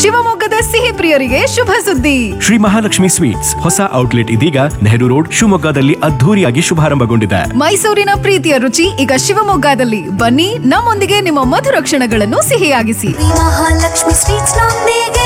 ಶಿವಮೊಗ್ಗದ ಸಿಹಿ ಪ್ರಿಯರಿಗೆ ಶುಭ ಸುದ್ದಿ ಶ್ರೀ ಮಹಾಲಕ್ಷ್ಮಿ ಸ್ವೀಟ್ಸ್ ಹೊಸ ಔಟ್ಲೆಟ್ ಇದೀಗ ನೆಹರು ರೋಡ್ ಶಿವಮೊಗ್ಗದಲ್ಲಿ ಅದ್ಧೂರಿಯಾಗಿ ಶುಭಾರಂಭಗೊಂಡಿದೆ ಮೈಸೂರಿನ ಪ್ರೀತಿಯ ರುಚಿ ಈಗ ಶಿವಮೊಗ್ಗದಲ್ಲಿ ಬನ್ನಿ ನಮ್ಮೊಂದಿಗೆ ನಿಮ್ಮ ಮಧುರ ಕ್ಷಣಗಳನ್ನು ಸಿಹಿಯಾಗಿಸಿ ಮಹಾಲಕ್ಷ್ಮಿ ಸ್ವೀಟ್ಸ್ ನೊಂದಿಗೆ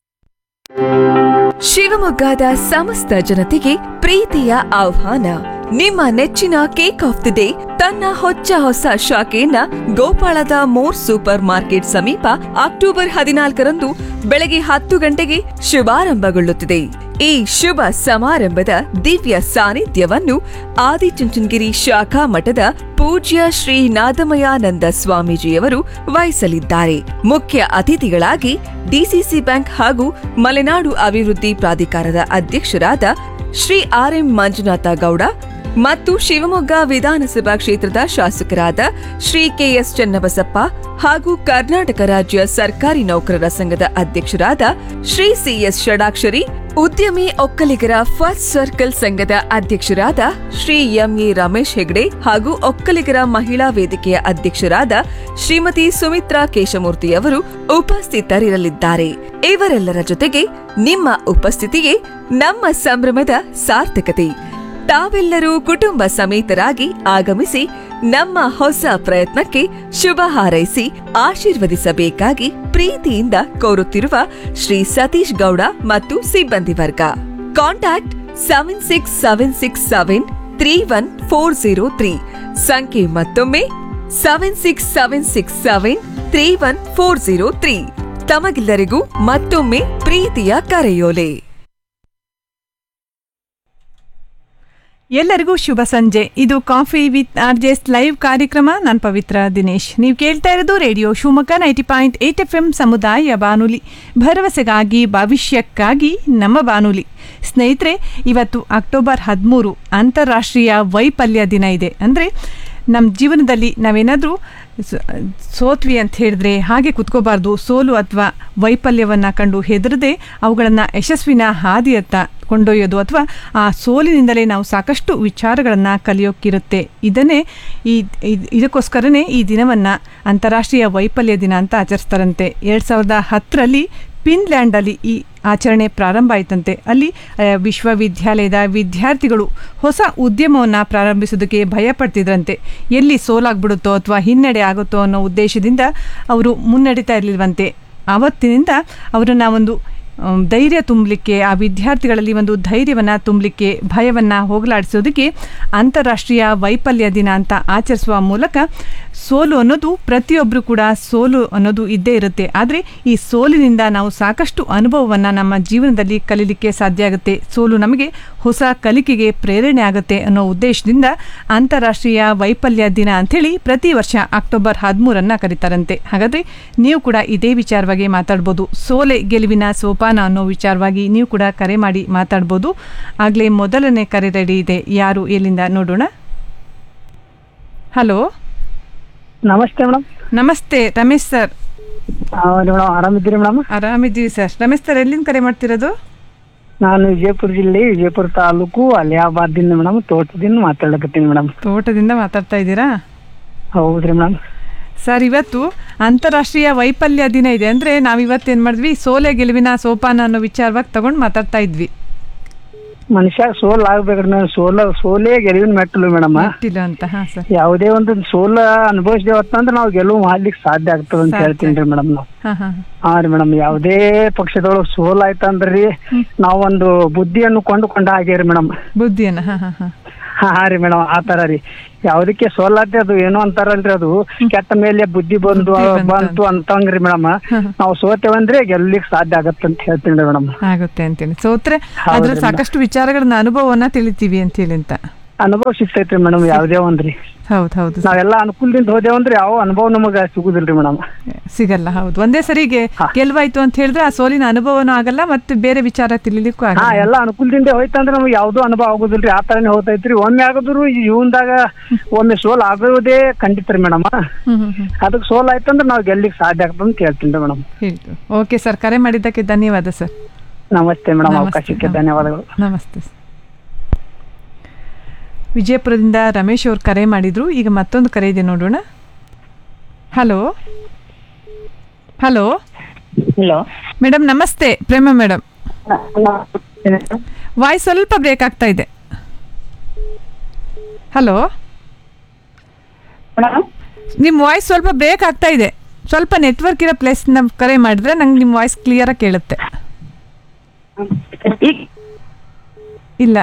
ಶಿವಮೊಗ್ಗದ ಸಮಸ್ತ ಜನತೆಗೆ ಪ್ರೀತಿಯ ಆಹ್ವಾನ ನಿಮ್ಮ ನೆಚ್ಚಿನ ಕೇಕ್ ಆಫ್ ದಿ ಡೇ ತನ್ನ ಹೊಚ್ಚ ಹೊಸ ಶಾಖೆಯನ್ನ ಗೋಪಾಳದ ಮೋರ್ ಸೂಪರ್ ಮಾರ್ಕೆಟ್ ಸಮೀಪ ಅಕ್ಟೋಬರ್ ಹದಿನಾಲ್ಕರಂದು ಬೆಳಗ್ಗೆ ಹತ್ತು ಗಂಟೆಗೆ ಶುಭಾರಂಭಗೊಳ್ಳುತ್ತಿದೆ ಈ ಶುಭ ಸಮಾರಂಭದ ದಿವ್ಯ ಸಾನ್ನಿಧ್ಯವನ್ನು ಆದಿಚುಂಚನಗಿರಿ ಶಾಖಾ ಮಠದ ಪೂಜ್ಯ ಶ್ರೀ ನಾದಮಯಾನಂದ ಸ್ವಾಮೀಜಿಯವರು ವಹಿಸಲಿದ್ದಾರೆ ಮುಖ್ಯ ಅತಿಥಿಗಳಾಗಿ ಡಿಸಿಸಿ ಬ್ಯಾಂಕ್ ಹಾಗೂ ಮಲೆನಾಡು ಅಭಿವೃದ್ಧಿ ಪ್ರಾಧಿಕಾರದ ಅಧ್ಯಕ್ಷರಾದ ಶ್ರೀ ಆರ್ ಎಂ ಮಂಜುನಾಥ ಗೌಡ ಮತ್ತು ಶಿವಮೊಗ್ಗ ವಿಧಾನಸಭಾ ಕ್ಷೇತ್ರದ ಶಾಸಕರಾದ ಶ್ರೀ ಕೆಎಸ್ ಚನ್ನಬಸಪ್ಪ ಹಾಗೂ ಕರ್ನಾಟಕ ರಾಜ್ಯ ಸರ್ಕಾರಿ ನೌಕರರ ಸಂಘದ ಅಧ್ಯಕ್ಷರಾದ ಶ್ರೀ ಸಿಎಸ್ ಷಡಾಕ್ಷರಿ ಉದ್ಯಮಿ ಒಕ್ಕಲಿಗರ ಫಸ್ಟ್ ಸರ್ಕಲ್ ಸಂಘದ ಅಧ್ಯಕ್ಷರಾದ ಶ್ರೀ ಎಂಎ ರಮೇಶ್ ಹೆಗ್ಡೆ ಹಾಗೂ ಒಕ್ಕಲಿಗರ ಮಹಿಳಾ ವೇದಿಕೆಯ ಅಧ್ಯಕ್ಷರಾದ ಶ್ರೀಮತಿ ಸುಮಿತ್ರಾ ಕೇಶಮೂರ್ತಿಯವರು ಉಪಸ್ಥಿತರಿರಲಿದ್ದಾರೆ ಇವರೆಲ್ಲರ ಜೊತೆಗೆ ನಿಮ್ಮ ಉಪಸ್ಥಿತಿಯೇ ನಮ್ಮ ಸಂಭ್ರಮದ ಸಾರ್ಥಕತೆ ತಾವೆಲ್ಲರೂ ಕುಟುಂಬ ಸಮೇತರಾಗಿ ಆಗಮಿಸಿ ನಮ್ಮ ಹೊಸ ಪ್ರಯತ್ನಕ್ಕೆ ಶುಭ ಹಾರೈಸಿ ಆಶೀರ್ವದಿಸಬೇಕಾಗಿ ಪ್ರೀತಿಯಿಂದ ಕೋರುತ್ತಿರುವ ಶ್ರೀ ಸತೀಶ್ ಗೌಡ ಮತ್ತು ಸಿಬ್ಬಂದಿ ವರ್ಗ contact seven six seven six seven three one four zero three ಸಂಖ್ಯೆ ಮತ್ತೊಮ್ಮೆ seven six seven six seven three one four zero three ತಮಗೆಲ್ಲರಿಗೂ ಮತ್ತೊಮ್ಮೆ ಪ್ರೀತಿಯ ಕರೆಯೋಲೆ ಎಲ್ಲರಿಗೂ ಶುಭ ಸಂಜೆ ಇದು coffee with R J's live ಕಾರ್ಯಕ್ರಮ ನಾನು ಪವಿತ್ರ ದಿನೇಶ್ ನೀವು ಕೇಳ್ತಾ ಇರೋದು radio Shivamogga ninety point eight F M ಸಮುದಾಯ ಬಾನುಲಿ ಭರವಸೆಗಾಗಿ ಭವಿಷ್ಯಕ್ಕಾಗಿ ನಮ್ಮ ಬಾನುಲಿ ಸ್ನೇಹಿತರೆ ಇವತ್ತು ಅಕ್ಟೋಬರ್ ಹದಿಮೂರು ಅಂತಾರಾಷ್ಟ್ರೀಯ ವೈಫಲ್ಯ ದಿನ ಇದೆ ಅಂದರೆ ನಮ್ಮ ಜೀವನದಲ್ಲಿ ನಾವೇನಾದರೂ ಸೋತ್ವಿ ಅಂತ ಹೇಳಿದ್ರೆ ಹಾಗೆ ಕುತ್ಕೋಬಾರ್ದು ಸೋಲು ಅಥವಾ ವೈಫಲ್ಯವನ್ನು ಕಂಡು ಹೆದರದೆ ಅವುಗಳನ್ನು ಯಶಸ್ವಿನ ಹಾದಿಯತ್ತ ಕೊಂಡೊಯ್ಯೋದು ಅಥವಾ ಆ ಸೋಲಿನಿಂದಲೇ ನಾವು ಸಾಕಷ್ಟು ವಿಚಾರಗಳನ್ನು ಕಲಿಯೋಕ್ಕಿರುತ್ತೆ ಇದನ್ನೇ ಈ ಇದ್- ಇದಕ್ಕೋಸ್ಕರನೇ ಈ ದಿನವನ್ನು ಅಂತಾರಾಷ್ಟ್ರೀಯ ವೈಫಲ್ಯ ದಿನ ಅಂತ ಆಚರಿಸ್ತಾರಂತೆ ಎರಡು ಸಾವಿರದ ಹತ್ತರಲ್ಲಿ ಫಿನ್ಲ್ಯಾಂಡಲ್ಲಿ ಈ ಆಚರಣೆ ಪ್ರಾರಂಭ ಆಯ್ತಂತೆ ಅಲ್ಲಿ ಆ, ವಿಶ್ವವಿದ್ಯಾಲಯದ ವಿದ್ಯಾರ್ಥಿಗಳು ಹೊಸ ಉದ್ಯಮವನ್ನು ಪ್ರಾರಂಭಿಸೋದಕ್ಕೆ ಭಯ ಪಡ್ತಿದ್ರಂತೆ ಎಲ್ಲಿ ಸೋಲಾಗ್ಬಿಡುತ್ತೋ ಅಥವಾ ಹಿನ್ನಡೆ ಆಗುತ್ತೋ ಅನ್ನೋ ಉದ್ದೇಶದಿಂದ ಅವರು ಮುನ್ನಡೀತಾ ಇರಲಿಲ್ವಂತೆ ಆವತ್ತಿನಿಂದ ಅವರನ್ನು ಒಂದು ಆಮ್, ಧೈರ್ಯ ತುಂಬಲಿಕ್ಕೆ ಆ ವಿದ್ಯಾರ್ಥಿಗಳಲ್ಲಿ ಒಂದು ಧೈರ್ಯವನ್ನು ತುಂಬಲಿಕ್ಕೆ ಭಯವನ್ನು ಹೋಗಲಾಡಿಸೋದಕ್ಕೆ ಅಂತಾರಾಷ್ಟ್ರೀಯ ವೈಫಲ್ಯ ದಿನ ಅಂತ ಆಚರಿಸುವ ಮೂಲಕ ಸೋಲು ಅನ್ನೋದು ಪ್ರತಿಯೊಬ್ಬರು ಕೂಡ ಸೋಲು ಅನ್ನೋದು ಇದ್ದೇ ಇರುತ್ತೆ ಆದರೆ ಈ ಸೋಲಿನಿಂದ ನಾವು ಸಾಕಷ್ಟು ಅನುಭವವನ್ನು ನಮ್ಮ ಜೀವನದಲ್ಲಿ ಕಲೀಲಿಕ್ಕೆ ಸಾಧ್ಯ ಆಗುತ್ತೆ ಸೋಲು ನಮಗೆ ಹೊಸ ಕಲಿಕೆಗೆ ಪ್ರೇರಣೆ ಆಗುತ್ತೆ ಅನ್ನೋ ಉದ್ದೇಶದಿಂದ ಅಂತಾರಾಷ್ಟ್ರೀಯ ವೈಫಲ್ಯ ದಿನ ಅಂಥೇಳಿ ಪ್ರತಿ ವರ್ಷ ಅಕ್ಟೋಬರ್ ಹದಿಮೂರನ್ನು ಕರೀತಾರಂತೆ ಹಾಗಾದರೆ ನೀವು ಕೂಡ ಇದೇ ವಿಚಾರವಾಗಿ ಮಾತಾಡ್ಬೋದು ಸೋಲೆ ಗೆಲುವಿನ ಸೋಪಾನ ಅನ್ನೋ ವಿಚಾರವಾಗಿ ನೀವು ಕೂಡ ಕರೆ ಮಾಡಿ ಮಾತಾಡ್ಬೋದು ಆಗಲೇ ಮೊದಲನೇ ಕರೆ ರೆಡಿ ಇದೆ ಯಾರು ಎಲ್ಲಿಂದ ನೋಡೋಣ ಹಲೋ ನಮಸ್ತೆ ಮೇಡಮ್ ನಮಸ್ತೆ ರಮೇಶ್ ಸರ್ ಹೌದು ಮೇಡಮ್ ಆರಾಮಿದ್ದೀರಿ ಮೇಡಮ್ ಆರಾಮಿದ್ದೀವಿ ಸರ್ ರಮೇಶ್ ಸರ್ ಎಲ್ಲಿಂದ ಕರೆ ಮಾಡ್ತಿರೋದು ನಾನು ವಿಜಯಪುರ ಜಿಲ್ಲೆ ವಿಜಯಪುರ ತಾಲೂಕು ಅಲಿಯಾಬಾದಿಂದ ಮೇಡಮ್ ತೋಟದಿಂದ ಮಾತಾಡಕತ್ತೀನಿ ಮೇಡಮ್ ತೋಟದಿಂದ ಮಾತಾಡ್ತಾ ಇದ್ದೀರಾ ಹೌದ್ರಿ ಮೇಡಮ್ ಸರ್ ಇವತ್ತು ಅಂತಾರಾಷ್ಟ್ರೀಯ ವೈಫಲ್ಯ ದಿನ ಇದೆ ಅಂದರೆ ನಾವು ಇವತ್ತೇನು ಮಾಡಿದ್ವಿ ಸೋಲೆ ಗೆಲುವಿನ ಸೋಪಾನ ಅನ್ನೋ ವಿಚಾರವಾಗಿ ತಗೊಂಡು ಮಾತಾಡ್ತಾ ಇದ್ವಿ ಮನುಷ್ಯ ಸೋಲ್ ಆಗ್ಬೇಕ್ರಿ ಮೇಡಮ್ ಸೋಲ ಸೋಲೇ ಗೆಲುವಿನ ಮೆಟ್ಟಲು ಮೇಡಮ್ ಗೊತ್ತಿಲ್ಲ ಅಂತ ಹಾಂ ಸರ್ ಯಾವುದೇ ಒಂದು ಸೋಲ ಅನುಭವಿಸಿದೇವತ್ತಂದ್ರೆ ನಾವು ಗೆಲುವು ಮಾಡ್ಲಿಕ್ಕೆ ಸಾಧ್ಯ ಆಗ್ತದ ಅಂತ ಸಾಧ್ಯ. ಹೇಳ್ತೀನಿ ರೀ ಮೇಡಮ್ ನಾವು ಹಾಂ ಹಾಂ ಹಾ ರೀ ಮೇಡಮ್ ಯಾವುದೇ ಪಕ್ಷದೊಳಗೆ ಸೋಲ್ ಆಯ್ತಂದ್ರಿ ನಾವೊಂದು ಬುದ್ಧಿಯನ್ನು ಕೊಂಡುಕೊಂಡ ಹಾಗೆ ರೀ ಮೇಡಮ್ ಬುದ್ಧಿಯನ್ನು ಹಾಂ ಹಾಂ ಹಾಂ ಹಾ ಹಾ ರೀ ಮೇಡಮ್ ಆ ತರ ರೀ ಯಾವ್ದಕ್ಕೆ ಸೋಲಾತೆ ಅದು ಏನೋ ಅಂತಾರಲ್ರಿ ಅದು ಕೆಟ್ಟ ಮೇಲೆ ಬುದ್ಧಿ ಬಂದು ಬುದ್ಧಿ ಬಂತು ಬಂತು ಅಂತಂಗ್ರಿ ಮೇಡಮ್ ನಾವು ಸೋತೇವಂದ್ರೆ ಗೆಲ್ಲಿಕ್ ಸಾಧ್ಯ ಆಗತ್ತೆ ಅಂತ ಹೇಳ್ತೀನಿ ರೀ ಮೇಡಮ್ ಆಗುತ್ತೆ ಅಂತೇಳಿ ಸೋತ್ರೆ ಹೌದ್ರಿ ಅದ್ರ ಮೇಡಮ್. ಸಾಕಷ್ಟು ವಿಚಾರಗಳನ್ನ ಅನುಭವವನ್ನ ತಿಳಿತೀವಿ ಅಂತೇಳಿ ಅಂತ ಅನುಭವ ಸಿಗ್ತೈತ್ರಿ ಮೇಡಮ್ ಯಾವ್ದೇ ಒಂದ್ರಿ ಹೌದು ಹೌದು ನಾವೆಲ್ಲ ಅನುಕೂಲದಿಂದ ಹೋದೇವಂದ್ರೆ ಯಾವ ಅನುಭವ ನಮಗ ಸಿಗುದಿಲ್ರಿ ಮೇಡಮ್ ಸಿಗಲ್ಲ ಹೌದು ಒಂದೇ ಸರಿಗೆ ಹಾ. ಗೆಲ್ವಾಯ್ತು ಅಂತ ಹೇಳಿದ್ರೆ ಆ ಸೋಲಿನ ಅನುಭವನೂ ಆಗಲ್ಲ ಮತ್ತೆ ಬೇರೆ ವಿಚಾರ ತಿಳಿಲಿಕ್ಕೂ ಹಾ ಆಗಲ್ಲ ಎಲ್ಲ ಅನುಕೂಲದಿಂದ ಹೋಯ್ತಂದ್ರೆ ನಮ್ಗೆ ಯಾವ್ದು ಅನುಭವ ಆಗುದಿಲ್ರಿ ಆ ತರನೇ ಹೋಗ್ತೈತ್ರಿ ಒಮ್ಮೆ ಆಗುದ್ರು ಈ ಜೀವನದಾಗ ಒಮ್ಮೆ ಸೋಲ್ ಆಗೋದೇ ಖಂಡಿತ ರೀ ಮೇಡಮ್ ಹ್ಮ್ ಹ್ಮ್ ಹ್ಮ್ ಅದಕ್ಕೆ ಸೋಲ್ ಆಯ್ತಂದ್ರೆ ನಾವು ಗೆಲ್ಲಿಕ್ ಸಾಧ್ಯ ಆಗ್ತದೆ ಅಂತ ಹೇಳ್ತೀನಿ ರೀ ಮೇಡಮ್ ಹೇಳ್ತು ಓಕೆ ಸರ್ ಕರೆ ಮಾಡಿದ್ದಕ್ಕೆ ಧನ್ಯವಾದ ಸರ್ ನಮಸ್ತೆ ಮೇಡಮ್ ನಮಸ್ತೆ. ಅವಕಾಶಕ್ಕೆ ಹಾ. ಧನ್ಯವಾದಗಳು ನಮಸ್ತೆ ವಿಜಯಪುರದಿಂದ ರಮೇಶ್ ಅವ್ರು ಕರೆ ಮಾಡಿದ್ರು ಈಗ ಮತ್ತೊಂದು ಕರೆ ಇದೆ ನೋಡೋಣ ಹಲೋ ಹಲೋ ಹಲೋ ಮೇಡಮ್ ನಮಸ್ತೆ ಪ್ರೇಮ ಮೇಡಮ್ ವಾಯ್ಸ್ ಸ್ವಲ್ಪ ಬ್ರೇಕ್ ಆಗ್ತಾ ಇದೆ ಹಲೋ ನಿಮ್ಮ ವಾಯ್ಸ್ ಸ್ವಲ್ಪ ಬ್ರೇಕ್ ಆಗ್ತಾ ಇದೆ ಸ್ವಲ್ಪ ನೆಟ್ವರ್ಕ್ ಇರೋ ಪ್ಲೇಸ್ನ ಕರೆ ಮಾಡಿದ್ರೆ ನಂಗೆ ನಿಮ್ಮ ವಾಯ್ಸ್ ಕ್ಲಿಯರಾಗಿ ಕೇಳುತ್ತೆ ಇಲ್ಲ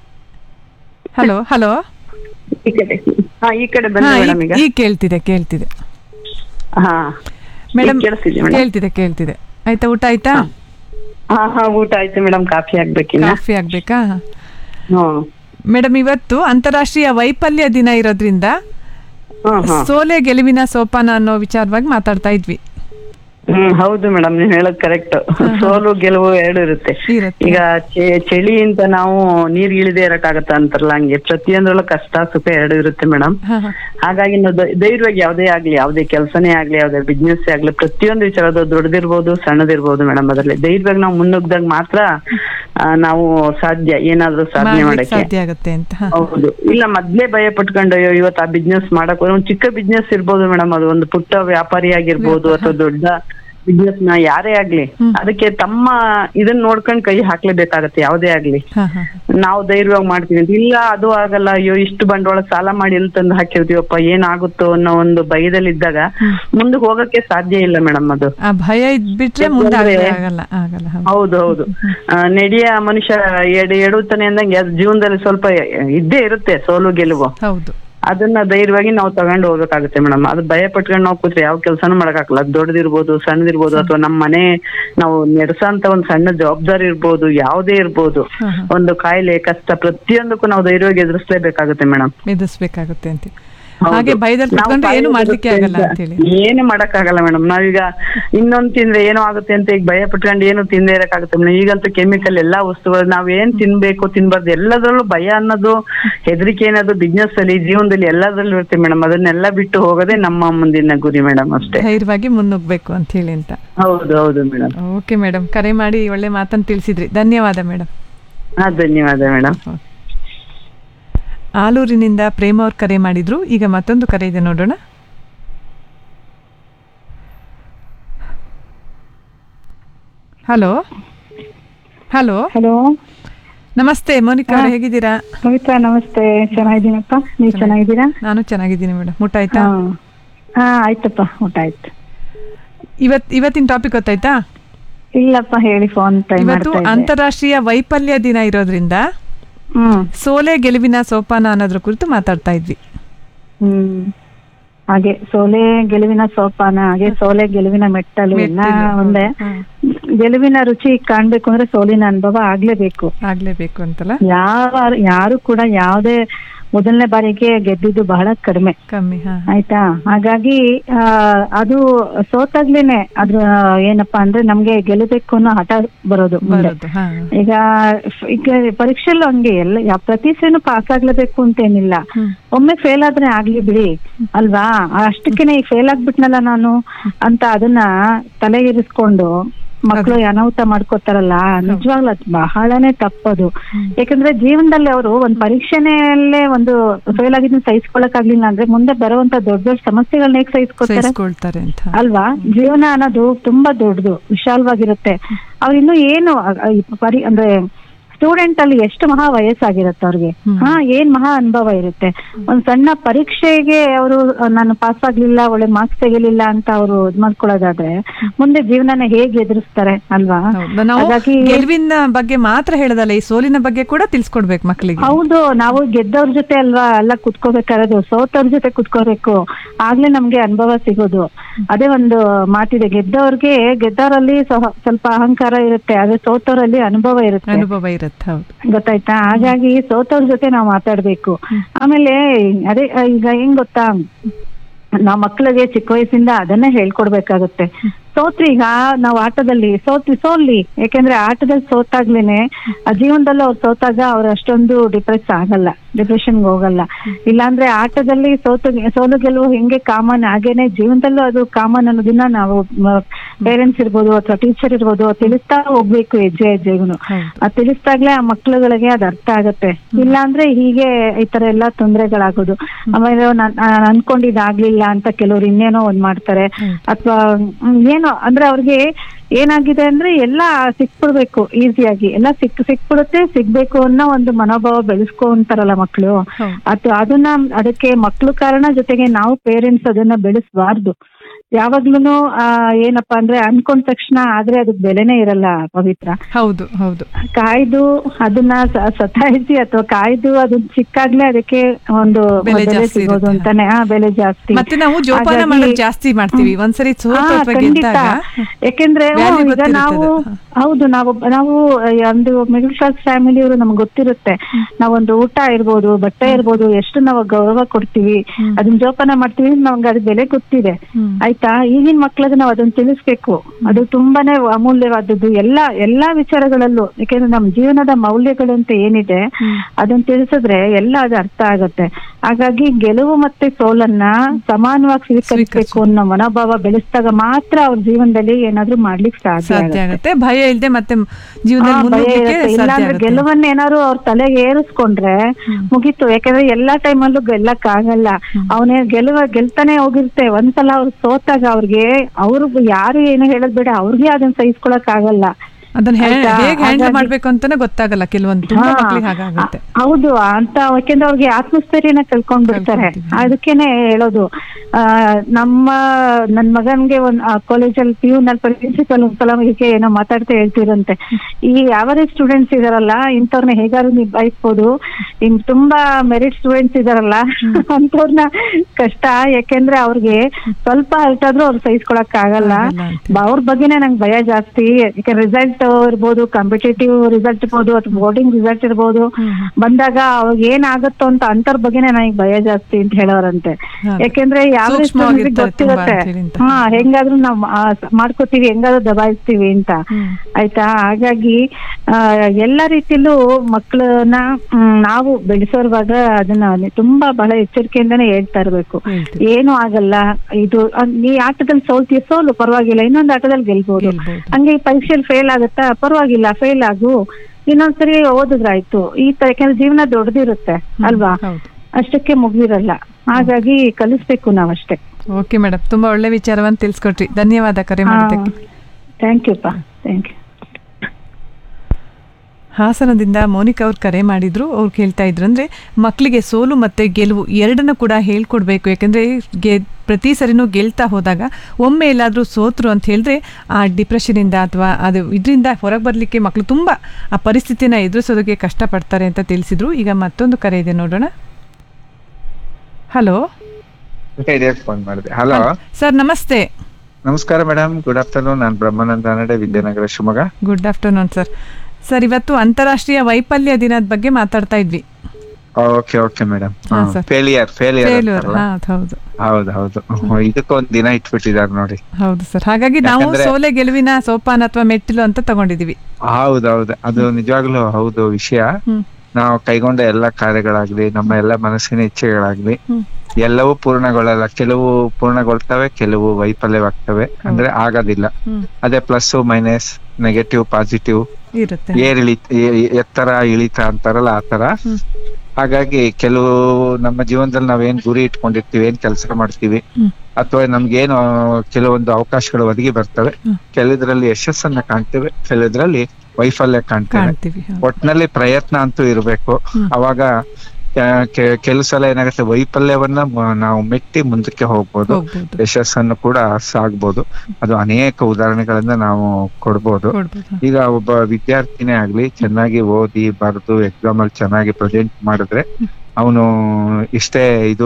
ಹಲೋ ಹಲೋ ಈ ಕಡೆ ಹಾ ಈ ಕಡೆ ಬಂದ ಮೇಡಮ್ ಈಗ ಈಗ ಕೇಳ್ತಿದೆ ಕೇಳ್ತಿದೆ ಹಾ ಮೇಡಮ್ ಈಗ ಕೇಳಿಸ್ತಿದೆ ಮೇಡಮ್ ಕೇಳ್ತಿದೆ ಕೇಳ್ತಿದೆ ಆಯ್ತಾ ಊಟ ಆಯ್ತಾ ಹಾ ಹಾ ಊಟ ಆಯ್ತು ಮೇಡಮ್ ಕಾಫಿ ಆಗ್ಬೇಕಿನ್ನ ಕಾಫಿ ಆಗ್ಬೇಕಾ ಹ್ಮ್ ಮೇಡಮ್ ಇವತ್ತು ಅಂತಾರಾಷ್ಟ್ರೀಯ ವೈಫಲ್ಯ ದಿನ ಇರೋದ್ರಿಂದ ಹ್ಮ್ ಹ್ಮ್ ಸೋಲೆ ಗೆಲುವಿನ ಸೋಪಾನ ಅನ್ನೋ ವಿಚಾರವಾಗಿ ಮಾತಾಡ್ತಾ ಇದ್ವಿ ಹ್ಮ್ ಹೌದು ಮೇಡಮ್ ನೀವು ಹೇಳೋದು ಕರೆಕ್ಟ್ ಸೋಲು ಗೆಲುವು ಎರಡು ಇರುತ್ತೆ ಇರುತ್ತೆ. ಈಗ ಚೆ- ಚಳಿ ಅಂತ ನಾವು ನೀರ್ ಇಳಿದೇ ಇರಕ್ಕಾಗತ್ತ ಅಂತಾರಲ್ಲ ಹಂಗೆ ಪ್ರತಿಯೊಂದ್ರಲ್ಲೂ ಕಷ್ಟ ಸುಖ ಎರಡು ಇರುತ್ತೆ ಮೇಡಮ್ ಹಾ, ಹಾ. ಹಾಗಾಗಿ ನಾವು ಧೈ- ಧೈರ್ಯವಾಗಿ ಯಾವ್ದೇ ಆಗ್ಲಿ ಯಾವ್ದೇ ಕೆಲಸನೇ ಆಗ್ಲಿ ಯಾವ್ದೇ ಬಿಸ್ನೆಸ್ ಆಗ್ಲಿ ಪ್ರತಿಯೊಂದು ವಿಚಾರ ಅದು ದೊಡ್ಡದಿರ್ಬೋದು ಸಣ್ಣದಿರ್ಬೋದು ಮೇಡಮ್ ಅದ್ರಲ್ಲಿ ಧೈರ್ಯವಾಗಿ ನಾವು ಮುನ್ನುಗ್ದಾಗ ಮಾತ್ರ ಆ, ನಾವು ಸಾಧ್ಯ ಏನಾದ್ರೂ ಸಾಧನೆ ಮಾಡ್ಲಿಕ್ಕೆ ಮಾಡಕ್ಕೆ ಸಾಧ್ಯ ಆಗುತ್ತೆ ಅಂತ ಹಾ. ಹೌದು ಇಲ್ಲ ಮೊದ್ಲೇ ಭಯ ಪಟ್ಕೊಂಡು ಅಯ್ಯೋ ಇವತ್ತು ಆ ಬಿಸ್ನೆಸ್ ಮಾಡಕ್ ಹೋದ್ರೆ ಒಂದ್ ಚಿಕ್ಕ ಬಿಸ್ನೆಸ್ ಇರ್ಬೋದು ಮೇಡಮ್ ಅದು ಒಂದು ಪುಟ್ಟ ವ್ಯಾಪಾರಿ ಆಗಿರ್ಬೋದು ಅಥವಾ ದೊಡ್ಡ ಬಿಸ್ನೆಸ್ ನ ಯಾರೇ ಆಗ್ಲಿ ಅದಕ್ಕೆ ತಮ್ಮ ಇದನ್ನ ನೋಡ್ಕೊಂಡ್ ಕೈ ಹಾಕ್ಲೇಬೇಕಾಗತ್ತೆ ಯಾವ್ದೇ ಆಗ್ಲಿ ಹಾ, ಹಾ. ನಾವು ಧೈರ್ಯವಾಗಿ ಮಾಡ್ತೀವಿ ಅಂತ ಇಲ್ಲ ಅದು ಆಗಲ್ಲ ಅಯ್ಯೋ ಇಷ್ಟು ಬಂಡವಾಳ ಸಾಲ ಮಾಡಿ ಎಲ್ಲಿ ತಂದು ಹಾಕಿರ್ತೀವಪ್ಪ ಏನಾಗುತ್ತೋ ಅನ್ನೋ ಒಂದು ಭಯದಲ್ಲಿದ್ದಾಗ ಮುಂದಕ್ಕೆ ಹೋಗಕ್ಕೆ ಸಾಧ್ಯ ಇಲ್ಲ ಮೇಡಮ್ ಅದು ಆ ಭಯ ಇದ್ಬಿಟ್ರೆ ಮುಂದೆ ಆಗಲ್ಲ ಆಗಲ್ಲ ಆಗಲ್ಲ ಹೌದು. ಹೌದು ಹೌದು ಆ, ನಡೆಯ ಮನುಷ್ಯ ಎಡೆ ಎಡುತ್ತಾನೆ ಅಂದಂಗೆ ಅದು ಜೀವನದಲ್ಲಿ ಸ್ವಲ್ಪ ಇದ್ದೇ ಇರುತ್ತೆ ಸೋಲು ಗೆಲುವು ಹೌದು ಅದನ್ನ ಧೈರ್ಯವಾಗಿ ನಾವು ತಗೊಂಡು ಹೋಗ್ಬೇಕಾಗುತ್ತೆ ಮೇಡಮ್ ಅದು ಭಯ ಪಟ್ಕೊಂಡು ನಾವು ಕೂತ್ರೆ ಯಾವ ಕೆಲಸನೂ ಮಾಡಕ್ಕಾಗಲ್ಲ ಅದು ದೊಡ್ಡದಿರ್ಬೋದು ಸಣ್ಣದಿರ್ಬೋದು ಅಥವಾ ನಮ್ಮ ಮನೆ ನಾವು ನಡೆಸೋಂತ ಒಂದ್ ಸಣ್ಣ ಜವಾಬ್ದಾರಿ ಇರ್ಬೋದು ಯಾವ್ದೇ ಇರ್ಬೋದು ಒಂದು ಕಾಯಿಲೆ ಕಷ್ಟ ಪ್ರತಿಯೊಂದಕ್ಕೂ ನಾವು ಧೈರ್ಯವಾಗಿ ಎದುರಿಸಲೇಬೇಕಾಗುತ್ತೆ ಮೇಡಮ್ ಎದುರಿಸ್ಬೇಕಾಗುತ್ತೆ ಅಂತ ಹಾಗೆ ಭಯದಲ್ಲಿ ಕುತ್ಕೊಂಡ್ರೆ ಏನು ಮಾಡ್ಲಿಕ್ಕೆ ಆಗಲ್ಲ ಅಂತ ಹೇಳಿ ಏನು ಮಾಡಕ್ಕಾಗಲ್ಲ ಮೇಡಮ್ ನಾವೀಗ ಇನ್ನೊಂದ್ ತಿಂದ್ರೆ ಏನೋ ಆಗುತ್ತೆ ಅಂತ ಈಗ ಭಯ ಪಟ್ಕೊಂಡು ಏನು ತಿಂದೇ ಇರಕ್ಕಾಗುತ್ತೆ ಮೇಡಮ್ ಈಗಂತೂ ಕೆಮಿಕಲ್ ಎಲ್ಲಾ ವಸ್ತುಗಳು ನಾವ್ ಏನ್ ತಿನ್ಬೇಕು ತಿನ್ಬಾರ್ದು ಎಲ್ಲದ್ರಲ್ಲೂ ಭಯ ಅನ್ನೋದು ಹೆದರಿಕೆ ಅನ್ನೋದು ಬಿಸ್ನೆಸ್ ಅಲ್ಲಿ ಜೀವನದಲ್ಲಿ ಎಲ್ಲದ್ರಲ್ಲೂ ಇರುತ್ತೆ ಮೇಡಮ್ ಅದನ್ನೆಲ್ಲ ಬಿಟ್ಟು ಹೋಗೋದೇ ನಮ್ಮ ಮುಂದಿನ ಗುರಿ ಮೇಡಮ್ ಅಷ್ಟೇ ಧೈರ್ಯವಾಗಿ ಮುನ್ನುಗ್ಬೇಕು ಅಂತ ಹೇಳಿ ಅಂತ ಹೌದು ಹೌದು ಮೇಡಮ್ ಓಕೆ ಮೇಡಮ್ ಕರೆ ಮಾಡಿ ಒಳ್ಳೆ ಮಾತನ್ನು ತಿಳಿಸಿದ್ರಿ ಧನ್ಯವಾದ ಮೇಡಮ್ ಹಾ ಧನ್ಯವಾದ ಮೇಡಮ್ ಆಲೂರಿನಿಂದ ಪ್ರೇಮ ಅವ್ರು ಕರೆ ಮಾಡಿದ್ರು ಈಗ ಮತ್ತೊಂದು ಕರೆ ಇದೆ ನೋಡೋಣ ಹಲೋ ಹಲೋ ಹಲೋ ನಮಸ್ತೆ ಮೋನಿಕಾ ಅವ್ರೆ, ಹೇಗಿದ್ದೀರಾ ಪವಿತ್ರ ನಮಸ್ತೆ ಚೆನ್ನಾಗಿದ್ದೀನಪ್ಪ ನೀವ್ ಚೆನ್ನಾಗಿದ್ದೀರಾ ನಾನು ಚೆನ್ನಾಗಿದ್ದೀನಿ ಮೇಡಮ್ ಊಟ ಆಯ್ತಾ ಹಾ ಹಾ ಆಯ್ತಪ್ಪ ಊಟ ಆಯ್ತು ಇವತ್ ಇವತ್ತಿನ ಟಾಪಿಕ್ ಗೊತ್ತಾಯ್ತಾ ಇಲ್ಲಪ್ಪ ಹೇಳಿ ಫೋನ್ ಟೈಮ್ ಇವತ್ತು ಮಾಡ್ತಾ ಇದ್ದೆ ಅಂತಾರಾಷ್ಟ್ರೀಯ ವೈಫಲ್ಯ ದಿನ ಇರೋದ್ರಿಂದ ಹ್ಮ್ ಸೋಲೆ ಗೆಲುವಿನ ಸೋಪಾನ ಅನ್ನೋದ್ರ ಕುರಿತು ಮಾತಾಡ್ತಾ ಇದ್ವಿ ಹ್ಮ್ ಹಾಗೆ ಸೋಲೆ ಗೆಲುವಿನ ಸೋಪಾನ ಹಾಗೆ ಸೋಲೆ ಗೆಲುವಿನ ಮೆಟ್ಟಲು ಎಲ್ಲ ಮೆಟ್ಟಿಲು, ಹೌದು. ಒಂದೇ ಹ್ಮ್. ಗೆಲುವಿನ ರುಚಿ ಕಾಣ್ಬೇಕು ಅಂದ್ರೆ ಸೋಲಿನ ಅನುಭವ ಆಗ್ಲೇಬೇಕು ಆಗ್ಲೇಬೇಕು ಅಂತಲ್ಲ ಯಾವ ಯಾರು ಕೂಡ ಯಾವುದೇ ಮೊದಲನೇ ಬಾರಿಗೆ ಗೆದ್ದಿದ್ದು ಬಹಳ ಕಡಿಮೆ ಕಮ್ಮಿ ಹಾ ಆಯ್ತಾ ಹಾಗಾಗಿ ಆ, ಅದು ಸೋತಾಗ್ಲೇನೆ ಅದ್ರ ಏನಪ್ಪಾ ಅಂದ್ರೆ ನಮ್ಗೆ ಗೆಲ್ಲಬೇಕು ಅನ್ನೋ ಹಠ ಬರೋದು ಮುಂದೆ ಬರೋದು ಹಾ ಈಗ ಈಗ ಪರೀಕ್ಷೆಲ್ಲೂ ಹಂಗೆ ಎಲ್ಲ ಯಾವ ಪ್ರತಿ ಸೆನು ಪಾಸ್ ಆಗ್ಲೇಬೇಕು ಅಂತೇನಿಲ್ಲ ಒಮ್ಮೆ ಫೇಲ್ ಆದ್ರೆ ಆಗ್ಲಿ ಬಿಡಿ ಅಲ್ವಾ ಅಷ್ಟಕ್ಕೇನೆ ಈಗ ಫೇಲ್ ಆಗ್ಬಿಟ್ನಲ್ಲ ನಾನು ಅಂತ ಅದನ್ನ ತಲೆಗಿರಿಸ್ಕೊಂಡು ಮಕ್ಕಳು ಅನಾಹುತ ಮಾಡ್ಕೋತಾರಲ್ಲ ನಿಜವಾಗ್ಲೂ ಅದು ಬಹಳನೇ ತಪ್ಪದು ಯಾಕಂದ್ರೆ ಜೀವನದಲ್ಲಿ ಅವರು ಒಂದ್ ಪರೀಕ್ಷೆನಲ್ಲೇ ಒಂದು ಫೇಲ್ ಆಗಿದ್ನ ಸಹಿಸ್ಕೊಳಕ್ ಆಗ್ಲಿಲ್ಲ ಅಂದ್ರೆ ಮುಂದೆ ಬರುವಂತ ದೊಡ್ಡ ದೊಡ್ಡ ಸಮಸ್ಯೆಗಳನ್ನ ಹೇಗ್ ಸಹಿಸ್ಕೊತಾರೆ ಸಹಿಸ್ಕೊಳ್ತಾರೆ ಅಂತ ಅಲ್ವಾ ಜೀವನ ಅನ್ನೋದು ತುಂಬಾ ದೊಡ್ಡದು ವಿಶಾಲವಾಗಿರುತ್ತೆ ಅವ್ರು ಇನ್ನು ಏನು ಅ- ಅ- ಈ ಪರಿ ಅಂದ್ರೆ ಸ್ಟೂಡೆಂಟ್ ಅಲ್ಲಿ ಎಷ್ಟು ಮಹಾ ವಯಸ್ಸಾಗಿರುತ್ತೆ ಅವ್ರಿಗೆ ಹಾ ಏನ್ ಮಹಾ ಅನುಭವ ಇರುತ್ತೆ ಒಂದ್ ಸಣ್ಣ ಪರೀಕ್ಷೆಗೆ ಅವರು ನಾನು ಪಾಸ್ ಆಗ್ಲಿಲ್ಲ ಒಳ್ಳೆ ಮಾರ್ಕ್ಸ್ ತೆಗಿಲಿಲ್ಲ ಅಂತ ಅವರು ಇದ್ ಮಾಡ್ಕೊಳ್ಳೋದಾದ್ರೆ ಮುಂದೆ ಜೀವನನ ಹೇಗೆ ಎದುರಿಸ್ತಾರೆ ಅಲ್ವಾ ಹೌದು. ನಾವು ಹಾಗಾಗಿ ಗೆಲುವಿನ ಬಗ್ಗೆ ಮಾತ್ರ ಹೇಳೋದಲ್ಲ ಈ ಸೋಲಿನ ಬಗ್ಗೆ ಕೂಡ ತಿಳ್ಸ್ಕೊಡ್ಬೇಕು ಮಕ್ಕಳಿಗೆ ಹೌದು ನಾವು ಗೆದ್ದವ್ರ ಜೊತೆ ಅಲ್ವಾ ಎಲ್ಲ ಕುತ್ಕೋಬೇಕಾರೋದು ಸೋತವ್ರ ಜೊತೆ ಕುತ್ಕೋಬೇಕು ಆಗ್ಲೇ ನಮ್ಗೆ ಅನುಭವ ಸಿಗೋದು ಅದೇ ಒಂದು ಮಾತಿದೆ ಗೆದ್ದವ್ರಿಗೆ ಗೆದ್ದವರಲ್ಲಿ ಸ್ವ- ಸ್ವಲ್ಪ ಅಹಂಕಾರ ಇರುತ್ತೆ ಅದೇ ಸೋತವರಲ್ಲಿ ಅನುಭವ ಇರುತ್ತೆ ಅನುಭವ ಇರುತ್ತೆ ಹೌದು ಗೊತ್ತಾಯ್ತಾ ಹಾಗಾಗಿ ಸೋತವ್ರ ಜೊತೆ ನಾವು ಮಾತಾಡ್ಬೇಕು ಆಮೇಲೆ ಅದೇ ಈಗ ಹೆಂಗ್ ಗೊತ್ತಾ ನಾವ್ ಮಕ್ಳಿಗೆ ಚಿಕ್ಕ ವಯಸ್ಸಿಂದ ಅದನ್ನೇ ಹೇಳ್ಕೊಡ್ಬೇಕಾಗುತ್ತೆ ಸೋತ್ರಿ ಈಗ ನಾವು ಆಟದಲ್ಲಿ ಸೋತ್ವಿ ಸೋಲ್ಲಿ ಯಾಕೆಂದ್ರೆ ಆಟದಲ್ಲಿ ಸೋತಾಗ್ಲೇನೆ ಆ ಜೀವನದಲ್ಲಿ ಅವ್ರು ಸೋತಾಗ ಅವ್ರು ಅಷ್ಟೊಂದು ಡಿಪ್ರೆಸ್ ಆಗಲ್ಲ ಡಿಪ್ರೆಷನ್ಗೆ ಹೋಗಲ್ಲ ಇಲ್ಲಾಂದ್ರೆ ಆಟದಲ್ಲಿ ಸೋತು ಸೋಲು ಗೆಲುವು ಹೆಂಗೆ ಕಾಮನ್ ಹಾಗೇನೆ ಜೀವನದಲ್ಲೂ ಅದು ಕಾಮನ್ ಅನ್ನೋದನ್ನ ನಾವು ಪೇರೆಂಟ್ಸ್ ಇರ್ಬೋದು ಅಥವಾ ಟೀಚರ್ ಇರ್ಬೋದು ತಿಳಿಸ್ತಾ ಹೋಗ್ಬೇಕು ಹೆಜ್ಜೆ ಹೆಜ್ಜೆಗೂ ಆ ತಿಳಿಸ್ದಾಗ್ಲೇ ಆ ಮಕ್ಳುಗಳಿಗೆ ಅದು ಅರ್ಥ ಆಗತ್ತೆ ಇಲ್ಲಾಂದ್ರೆ ಹೀಗೆ ಈ ತರ ಎಲ್ಲಾ ತೊಂದರೆಗಳಾಗೋದು ಆಮೇಲೆ ನಾನ್ ನಾನ್ ಅನ್ಕೊಂಡಿದ್ದಾಗ್ಲಿಲ್ಲ ಅಂತ ಕೆಲವ್ರು ಇನ್ನೇನೋ ಒಂದ್ ಮಾಡ್ತಾರೆ ಅಥವಾ ಏನೋ ಏನೋ ಅಂದ್ರೆ ಅವ್ರಿಗೆ ಏನಾಗಿದೆ ಅಂದ್ರೆ ಎಲ್ಲ ಸಿಕ್ಬಿಡ್ಬೇಕು ಈಸಿಯಾಗಿ ಎಲ್ಲ ಸಿಕ್ ಸಿಕ್ಬಿಡುತ್ತೆ ಸಿಗ್ಬೇಕು ಅನ್ನೋ ಒಂದು ಮನೋಭಾವ ಬೆಳೆಸ್ಕೊಂತಾರಲ್ಲ ಮಕ್ಕಳು ಹೌದು. ಅದು ಅದನ್ನ ಅದಕ್ಕೆ ಮಕ್ಳು ಕಾರಣ ಜೊತೆಗೆ ನಾವು ಪೇರೆಂಟ್ಸ್ ಅದನ್ನ ಬೆಳೆಸಬಾರ್ದು ಯಾವಾಗ್ಲೂ ಆ ಏನಪ್ಪಾ ಅಂದ್ರೆ ಅನ್ಕೊಂಡ ತಕ್ಷಣ ಆದ್ರೆ ಅದಕ್ಕೆ ಬೆಲೆನೇ ಇರಲ್ಲ ಪವಿತ್ರ ಹೌದು ಹೌದು ಕಾಯ್ದು ಅದನ್ನ ಸ- ಸತಾಯಿಸಿ ಅಥವಾ ಕಾಯ್ದು ಅದನ್ನ ಸಿಕ್ಕಾಗ್ಲೇ ಅದಕ್ಕೆ ಒಂದು ಬೆಲೆ ಬೆಲೆ ಜಾಸ್ತಿ ಸಿಗೋದು ಇರುತ್ತೆ. ಅಂತಾನೆ ಆ ಬೆಲೆ ಜಾಸ್ತಿ ಮತ್ತೆ ನಾವು ಜೋಪಾನ ಹಾಗಾಗಿ- ಮಾಡೋದು ಜಾಸ್ತಿ ಮಾಡ್ತೀವಿ ಒಂದ್ಸರಿ ಹಾ, ಸೋತ ಅಥವಾ ಖಂಡಿತ ಗೆದ್ದಾಗ ಯಾಕೆಂದ್ರೆ ಹ್ಮ್, value ಈಗ ಗೊತ್ತಿರುತ್ತೆ ನಾವು ಅದು. ಹೌದು ನಾವು ನಾವು ಒಂದು ಮಿಡಲ್ ಕ್ಲಾಸ್ ಫ್ಯಾಮಿಲಿಯವರು ನಮ್ಗೆ ಗೊತ್ತಿರುತ್ತೆ ನಾವೊಂದು ಊಟ ಇರ್ಬೋದು ಬಟ್ಟೆ ಇರ್ಬೋದು ಎಷ್ಟು ನಾವು ಗೌರವ ಕೊಡ್ತೀವಿ ಅದನ್ನ ಜೋಪಾನ ಮಾಡ್ತೀವಿ ನಮ್ಗೆ ಅದ್ ಬೆಲೆ ಗೊತ್ತಿದೆ ಆಯ್ತಾ ಈಗಿನ ಮಕ್ಳಿಗೆ ನಾವು ಅದನ್ನ ತಿಳಿಸ್ಬೇಕು ಅದು ತುಂಬಾನೇ ಅಮೂಲ್ಯವಾದದ್ದು ಎಲ್ಲಾ ಎಲ್ಲಾ ವಿಚಾರಗಳಲ್ಲೂ ಯಾಕೆಂದ್ರೆ ನಮ್ ಜೀವನದ ಮೌಲ್ಯಗಳು ಅಂತ ಏನಿದೆ ಅದನ್ನ ತಿಳಿಸಿದ್ರೆ ಎಲ್ಲ ಅದು ಅರ್ಥ ಆಗತ್ತೆ ಹಾಗಾಗಿ ಗೆಲುವು ಮತ್ತೆ ಸೋಲನ್ನ ಸಮಾನವಾಗಿ ಸ್ವೀಕರಿಸಬೇಕು ಅನ್ನೋ ಮನೋಭಾವ ಬೆಳೆಸಿದಾಗ ಮಾತ್ರ ಅವ್ರ ಜೀವನದಲ್ಲಿ ಏನಾದ್ರೂ ಮಾಡ್ಲಿಕ್ಕೆ ಸಾಧ್ಯ ಸಾಧ್ಯ ಆಗತ್ತೆ ಆಗುತ್ತೆ ಭಯ ಇಲ್ಲದೆ ಮತ್ತೆ ಹಾ, ಜೀವನದಲ್ಲಿ ಭಯ ಮುನ್ನುಗ್ಲಿಕ್ಕೆ ಇರುತ್ತೆ. ಸಾಧ್ಯ ಇಲ್ಲಾಂದ್ರೆ ಆಗುತ್ತೆ ಗೆಲುವನ್ನ ಏನಾದ್ರು ಅವ್ರ ತಲೆಗೆ ಏರಿಸ್ಕೊಂಡ್ರೆ ಮುಗೀತು ಯಾಕಂದ್ರೆ ಎಲ್ಲಾ ಟೈಮಲ್ಲೂ ಗೆಲ್ಲಕ್ ಆಗಲ್ಲ ಅವನೇ ಗೆಲುವ ಗೆಲ್ತಾನೆ ಹೋಗಿರುತ್ತೆ ಒಂದ್ಸಲ ಅವ್ರು ಸೋತಾಗ ಅವ್ರಿಗೆ ಅವ್ರಿಗೆ ಯಾರು ಏನು ಹೇಳದ್ ಬೇಡ ಅವ್ರಿಗೆ ಅದನ್ನ ಸಹಿಸ್ಕೊಳಕ್ ಆಗಲ್ಲ ಅದನ್ನ ಹೇ- ಆಯ್ತಾ? ಹೇಗ್ ಹ್ಯಾಂಡಲ್ ಹಾಗಾಗಿ- ಮಾಡ್ಬೇಕು ಅಂತಾನೆ ಗೊತ್ತಾಗಲ್ಲ ಕೆಲವೊಂದು ತುಂಬಾ ಹಾ, ಮಕ್ಳಿಗೆ ಹಾಗಾಗುತ್ತೆ ಆ- ಹೌದು ಅಂತ ಯಾಕೆಂದ್ರೆ ಅವ್ರಿಗೆ ಆತ್ಮಸ್ಥೈರ್ಯನ ಕಳ್ಕೊಂಡ್ ಬಿಡ್ತಾರೆ ಅದಕ್ಕೇನೆ ಹೇಳೋದು ಆ ನಮ್ಮ ನನ್ ಮಗನ್ಗೆ ಒಂದ್ ಕಾಲೇಜಲ್ಲಿ ಪಿ ಯು ನಲ್ಲಿ ಪ್ರಿನ್ಸಿಪಲ್ ಒಂದ್ಸಲ ಹೀಗೆ ಏನೋ ಮಾತಾಡ್ತಾ ಹೇಳ್ತಿರಂತೆ ಈ ಯಾವರೇಜ್ ಸ್ಟೂಡೆಂಟ್ಸ್ ಇದಾರಲ್ಲ ಇಂಥವ್ರನ್ನ ಹೇಗಾದ್ರು ನಿಭಾಯಿಸ್ಬೋದು ಇನ್ ತುಂಬಾ ಮೆರಿಟ್ ಸ್ಟೂಡೆಂಟ್ಸ್ ಇದಾರಲ್ಲ ಅಂತವ್ರನ್ನ ಕಷ್ಟ ಯಾಕೆಂದ್ರೆ ಅವ್ರಿಗೆ ಸ್ವಲ್ಪ ಅಲ್ಟಾದ್ರೂ ಅವ್ರು ಸಹಿಸ್ಕೊಳಕ್ ಆಗಲ್ಲ ಆಗಲ್ಲ ಅಂತ. ಅವ್ರ ಬಗ್ಗೆನೇ ನಂಗೆ ಭಯ ಜಾಸ್ತಿ ಯಾಕೆ ರಿಸಲ್ಟ್ ಇರ್ಬೋದು ಕಾಂಪಿಟೇಟಿವ್ ರಿಸಲ್ಟ್ ಇರ್ಬೋದು ಅಥವಾ ಬೋರ್ಡಿಂಗ್ ರಿಸಲ್ಟ್ ಇರ್ಬೋದು ಬಂದಾಗ ಅವಾಗ ಏನಾಗುತ್ತೋ ಅಂತ ಅಂತರ್ ಬಗ್ಗೆನೇ ನನಗೆ ಭಯ ಜಾಸ್ತಿ ಅಂತ ಹೇಳೋರಂತೆ ಹೌದು. ಯಾಕೆಂದ್ರೆ ಯಾವ ಸೂಕ್ಷ್ಮವಾಗಿರ್ತಾರೆ ತುಂಬಾ ಗೊತ್ತಿರುತ್ತೆ ಅಂತ ಹೇಳಿ ಅಂತ. ಹಾ ಹೆಂಗಾದ್ರೂ ನಾವ್ ಮಾ- ಮಾಡ್ಕೋತೀವಿ ಹೆಂಗಾದ್ರೂ ದಬಾಯಿಸ್ತೀವಿ ಅಂತ ಆಯ್ತಾ ಹಾಗಾಗಿ ಆ, ಎಲ್ಲ ರೀತಿಲೂ ಮಕ್ಕಳನ್ನ ಮ್, ನಾವು ಬೆಳೆಸೋರುವಾಗ ಅದನ್ನ ತುಂಬಾ ಬಹಳ ಎಚ್ಚರಿಕೆಯಿಂದಾನೇ ಹೇಳ್ತಾ ಇರ್ಬೇಕು ಹೇಳ್ತೀವಿ. ಏನು ಆಗಲ್ಲ ಇದು ಅದ್ ನೀ ಆಟದಲ್ಲಿ ಸೋಲ್ತೀಯ ಸೋಲು ಪರವಾಗಿಲ್ಲ ಇನ್ನೊಂದು ಆಟದಲ್ಲಿ ಗೆಲ್ಬಹುದು ಗೆಲ್ಬೋದು. ಹಂಗೆ ಈ ಪರೀಕ್ಷೆಯಲ್ಲಿ ಫೇಲ್ ಆಗುತ್ತಾ ಪರವಾಗಿಲ್ಲ ಫೇಲ್ ಆಗು ಇನ್ನೊಂದ್ಸರಿ ಓದಿದ್ರಾಯ್ತು ಈ ತರ ಯಾಕಂದ್ರೆ ಜೀವನ ದೊಡ್ಡದಿರುತ್ತೆ ಅಲ್ವಾ ಹೌದು ಅಷ್ಟಕ್ಕೆ ಮುಗ್ದಿರಲ್ಲ ಹಾಗಾಗಿ ಕಲಿಸ್ಬೇಕು ನಾವಷ್ಟೇ ಓಕೆ ಮೇಡಮ್ ತುಂಬಾ ಒಳ್ಳೆ ವಿಚಾರವನ್ನು ತಿಳಿಸ್ಕೊಟ್ರಿ ಧನ್ಯವಾದ ಕರೆ ಮಾಡಿದ್ದಕ್ಕೆ ಥ್ಯಾಂಕ್ ಯು ಪಾ ಥ್ಯಾಂಕ್ ಯು ಹಾಸನದಿಂದ ಮೋನಿಕಾ ಅವ್ರು ಕರೆ ಮಾಡಿದ್ರು ಅವ್ರು ಕೇಳ್ತಾ ಇದ್ರು ಅಂದರೆ ಮಕ್ಕಳಿಗೆ ಸೋಲು ಮತ್ತು ಗೆಲುವು ಎರಡನ್ನೂ ಕೂಡ ಹೇಳ್ಕೊಡ್ಬೇಕು ಯಾಕೆಂದರೆ ಗೆ ಪ್ರತಿ ಸರಿನೂ ಗೆಲ್ತಾ ಹೋದಾಗ ಒಮ್ಮೆ ಎಲ್ಲಾದರೂ ಸೋತರು ಅಂತ ಹೇಳಿದ್ರೆ ಆ ಡಿಪ್ರೆಷನಿಂದ ಅಥವಾ ಅದು ಇದರಿಂದ ಹೊರಗೆ ಬರಲಿಕ್ಕೆ ಮಕ್ಕಳು ತುಂಬ ಆ ಪರಿಸ್ಥಿತಿನ ಎದುರಿಸೋದಕ್ಕೆ ಕಷ್ಟಪಡ್ತಾರೆ ಅಂತ ತಿಳಿಸಿದ್ರು ಈಗ ಮತ್ತೊಂದು ಕರೆ ಇದೆ ನೋಡೋಣ ಹಲೋ ಫೋನ್ ಮಾಡಿದೆ ಹಲೋ ಸರ್ ನಮಸ್ತೆ ನಮಸ್ಕಾರ ಮೇಡಮ್ ಗುಡ್ ಆಫ್ಟರ್ನೂನ್ ನಾನು ಬ್ರಹ್ಮಾನಂದ ನಾಡೆ Vidyanagar Shivamogga good afternoon sir sir ಇವತ್ತು ಅಂತಾರಾಷ್ಟ್ರೀಯ ವೈಫಲ್ಯ ದಿನದ ಬಗ್ಗೆ ಮಾತಾಡ್ತಾ ಇದ್ವಿ ಓಕೆ ಓಕೆ ಮೇಡಮ್ ಹಾ, sir. ಫೇಲಿಯರ್ ಫೇಲಿಯರ್ ಫೇಲ್ಯೂರ್ ಹೌದು ಹೌದು ಹೌದು ಹೌದು ಹ್ಮ್, ಇದಕ್ಕೊಂದ್ ದಿನ ಇಟ್ಬಿಟ್ಟಿದ್ದಾರೆ ನೋಡಿ ಹೌದು ಸರ್ ಹಾಗಾಗಿ ನಾವು ಯಾಕಂದ್ರೆ- ಸೋಲೆ ಗೆಲುವಿನ ಸೋಪಾನ ಅಥವಾ ಮೆಟ್ಟಿಲು ಅಂತ ತಗೊಂಡಿದೀವಿ ಹೌದೌದು ಅದು ನಿಜವಾಗ್ಲೂ ಹೌದು ವಿಷಯ ಹ್ಮ್. ನಾವು ಕೈಗೊಂಡ ಎಲ್ಲ ಕಾರ್ಯಗಳಾಗ್ಲಿ ನಮ್ಮ ಎಲ್ಲ ಮನಸ್ಸಿನ ಇಚ್ಛೆಗಳಾಗ್ಲಿ ಹ್ಮ್. ಎಲ್ಲವೂ ಪೂರ್ಣಗೊಳ್ಳಲ್ಲ ಕೆಲವು ಪೂರ್ಣಗೊಳ್ತವೆ ಕೆಲವು ವೈಫಲ್ಯವಾಗ್ತವೆ ಅಂದ್ರೆ ಆಗೋದಿಲ್ಲ ಹ್ಮ್. ಅದೇ ಪ್ಲಸ್ ಮೈನಸ್ ನೆಗೆಟಿವ್ ಪಾಸಿಟಿವ್ ಇರುತ್ತೆ ಏರ್ ಇಳಿ ಏ- ಎತ್ತರ ಇಳಿತ ಅಂತಾರಲ್ಲ ಆ ತರ ಹಾಗಾಗಿ ಕೆಲವು ನಮ್ಮ ಜೀವನದಲ್ಲಿ ನಾವೇನ್ ಗುರಿ ಇಟ್ಕೊಂಡಿರ್ತೀವಿ ಏನ್ ಕೆಲಸ ಮಾಡ್ತೀವಿ ಹ್ಮ್. ಅಥವಾ ನಮ್ಗೇನು ಕೆಲವೊಂದು ಅವಕಾಶಗಳು ಒದಗಿ ಬರ್ತವೆ ಕೆಲವುದ್ರಲ್ಲಿ ಯಶಸ್ಸನ್ನ ಕಾಣ್ತೇವೆ ಕೆಲವುದ್ರಲ್ಲಿ ವೈಫಲ್ಯ ಕಾಣ್ತೇವೆ ಕಾಣ್ತೀವಿ ಹೌದು. ಒಟ್ನಲ್ಲಿ ಪ್ರಯತ್ನ ಅಂತೂ ಇರಬೇಕು ಅವಾಗ ಕೆ- ಕೆ- ಕೆಲವು ಸಲ ಏನಾಗುತ್ತೆ ವೈಫಲ್ಯವನ್ನ ಮ- ನಾವು ಮೆಟ್ಟಿ ಮುಂದಕ್ಕೆ ಹೋಗ್ಬೋದು ಹೋಗ್ಬೋದು ಯಶಸ್ಸನ್ನು ಕೂಡ ಸಾಗ್ಬೋದು ಅದು ಅನೇಕ ಉದಾಹರಣೆಗಳನ್ನ ನಾವು ಕೊಡ್ಬೋದು ಕೊಡ್ಬೋದು ಈಗ ಒಬ್ಬ ವಿದ್ಯಾರ್ಥಿನೇ ಆಗ್ಲಿ ಚೆನ್ನಾಗಿ ಓದಿ ಬರೆದು ಎಕ್ಸಾಮ್ ಅಲ್ಲಿ ಚೆನ್ನಾಗಿ ಪ್ರೆಸೆಂಟ್ ಮಾಡಿದ್ರೆ ಅವನು ಇಷ್ಟೇ ಇದು